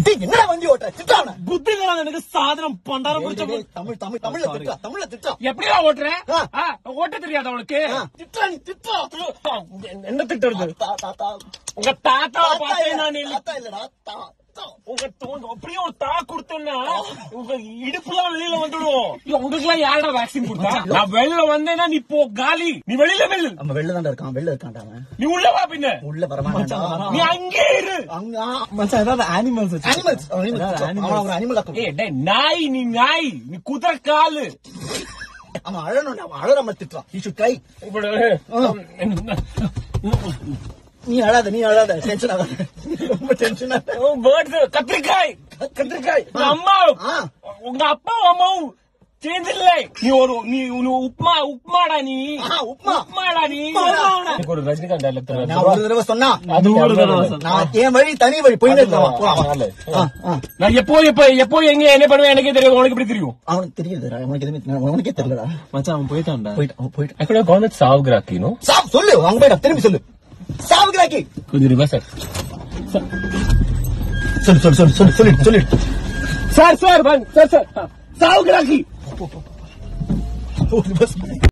டேய், என்னடா வண்டி ஓட்டுற திட்டாவன புத்திகளா எனக்கு சாதனம் பண்டாரம் பிடிச்ச பொண்ணு. தமிழ் தமிழ் தமிழ்ல திட்டா தமிழ்ல திட்டா எப்படியா ஓட்டுறேன் ஆ. ஆ, ஓட்ட தெரியாத அவனுக்கு திட்டா நீ திட்டா என்ன திட்டுறது தா தா தா உங்க தாத்தாவை தாத்தா பார்த்தேன் இல்ல, நான் தாத்தா இல்லடா தா தா. உங்க தோல் அப்படியே ஒரு தா கொடுத்தேன்னா உங்க இடுப்புலாம் வெளியில வந்துடும் உங்களுக்கு எல்லாம் யாரா வேக்சின் கொடுத்தா நான் வெளியில வந்தேன்னா நீ போ காலி நீ வெளியில வெள்ளு அவன் வெளில தான்டா இருக்கான் வெளில இருக்கான்டா அவன் நீ உள்ள வா பின்ன உள்ள வரமாட்டான்டா நீ அங்கே இரு அங்க மச்சான் ஏதாவது அனிமல்ஸ் அனிமல்ஸ் அவன் ஒரு அனிமல் ஆக்கும் ஏய் டேய் நாய் நீ நாய் நீ குதிரை காலு அவன் அழணும் அவன் அழறாம திட்டுறான் யூ ஷுட் ட்ரை நீ அழாத நீ அழாத டென்ஷன் ஆகாத ரொம்ப டென்ஷன் ஆகாத பேர்ட்ஸ் கத்திரிக்காய் கத்திரிக்காய் உங்க அம்மா ஆ. உங்க அப்பா அம்மாவும் சேஞ்ச் இல்லை நீ ஒரு நீ நீ உப்மா உப்மாடா நீ ஆ, உப்மா. உப்மாடா நீ எனக்கு ஒரு ரஜினிகாந்த் டைலாக் நான் ஒரு தடவை சொன்னா அது ஒரு தடவை சொன்னா. நான் என் வழி தனி வழி போயிட்டு இருக்கான் போலாம் ஆ, ஆ. நான் எப்போ எப்போ எப்போ எங்க என்ன பண்ணுவேன் எனக்கே தெரியும் உனக்கு எப்படி தெரியும் அவனுக்கு தெரியுதுடா அவனுக்கு எதுவுமே அவனுக்கே தெரியலடா மச்சான் அவன் போயிட்டான்டா போயிட்டு அவன் போயிட்டு I could have gone with Savgraki, no? சாப் சொல்லு அங்க போயிடா திரும்பி சொல்லு சாவுகிறாக்கி Could you reverse it? சொல்லு சொல்லு சொல்லு சொல்லு சொல்லு சொல்லு Sir, sir, man, sir, sir. Savgraki! Bus